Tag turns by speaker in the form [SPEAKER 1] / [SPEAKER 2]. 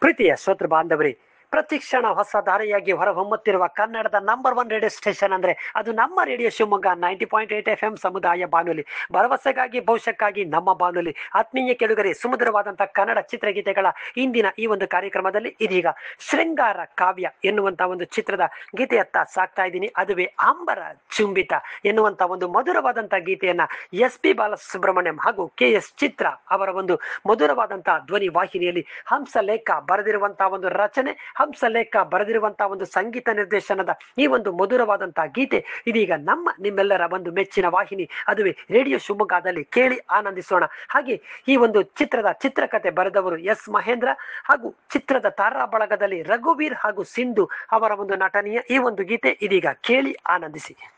[SPEAKER 1] ಪ್ರೀತಿಯ ಶ್ರೋತೃ ಬಾಂಧವರೇ ಪ್ರತಿಕ್ಷಣ ಹೊಸ ದಾರಿಯಾಗಿ ಹೊರಹೊಮ್ಮುತ್ತಿರುವ ಕನ್ನಡದ ನಂಬರ್ ಒನ್ ರೇಡಿಯೋ ಸ್ಟೇಷನ್ ಅಂದ್ರೆ ಅದು ನಮ್ಮ radio Shivamogga ninety point eight F M ಸಮುದಾಯ ಬಾನುಲಿ ಭರವಸೆಗಾಗಿ ಭವಿಷ್ಯಕ್ಕಾಗಿ ನಮ್ಮ ಬಾನುಲಿ ಆತ್ಮೀಯ ಕೆಳುಗರೆ ಸುಮಧುರವಾದಂತಹ ಕನ್ನಡ ಚಿತ್ರಗೀತೆಗಳ ಇಂದಿನ ಈ ಒಂದು ಕಾರ್ಯಕ್ರಮದಲ್ಲಿ ಇದೀಗ ಶೃಂಗಾರ ಕಾವ್ಯ ಎನ್ನುವಂತ ಒಂದು ಚಿತ್ರದ ಗೀತೆಯತ್ತ ಸಾಕ್ತಾ ಇದ್ದೀನಿ ಅದುವೇ ಅಂಬರ ಚುಂಬಿತ ಎನ್ನುವಂತ ಒಂದು ಮಧುರವಾದಂತಹ ಗೀತೆಯನ್ನ ಎಸ್ ಪಿ ಬಾಲಸುಬ್ರಹ್ಮಣ್ಯಂ ಹಾಗೂ ಕೆ ಎಸ್ ಚಿತ್ರ ಅವರ ಒಂದು ಮಧುರವಾದಂತಹ ಧ್ವನಿ ವಾಹಿನಿಯಲ್ಲಿ ಹಂಸಲೇಖ ಬರೆದಿರುವಂತಹ ಒಂದು ರಚನೆ ಹಂಸಲೇಖ ಬರೆದಿರುವಂತಹ ಒಂದು ಸಂಗೀತ ನಿರ್ದೇಶನದ ಈ ಒಂದು ಮಧುರವಾದಂತಹ ಗೀತೆ ಇದೀಗ ನಮ್ಮ ನಿಮ್ಮೆಲ್ಲರ ಒಂದು ಮೆಚ್ಚಿನ ವಾಹಿನಿ ಅದುವೇ ರೇಡಿಯೋ ಶಿವಮೊಗ್ಗದಲ್ಲಿ ಕೇಳಿ ಆನಂದಿಸೋಣ ಹಾಗೆ ಈ ಒಂದು ಚಿತ್ರದ ಚಿತ್ರಕಥೆ ಬರೆದವರು ಎಸ್ ಮಹೇಂದ್ರ ಹಾಗೂ ಚಿತ್ರದ ತಾರಾ ಬಳಗದಲ್ಲಿ ರಘುವೀರ್ ಹಾಗೂ ಸಿಂಧು ಅವರ ಒಂದು ನಟನೆಯ ಈ ಒಂದು ಗೀತೆ ಇದೀಗ ಕೇಳಿ ಆನಂದಿಸಿ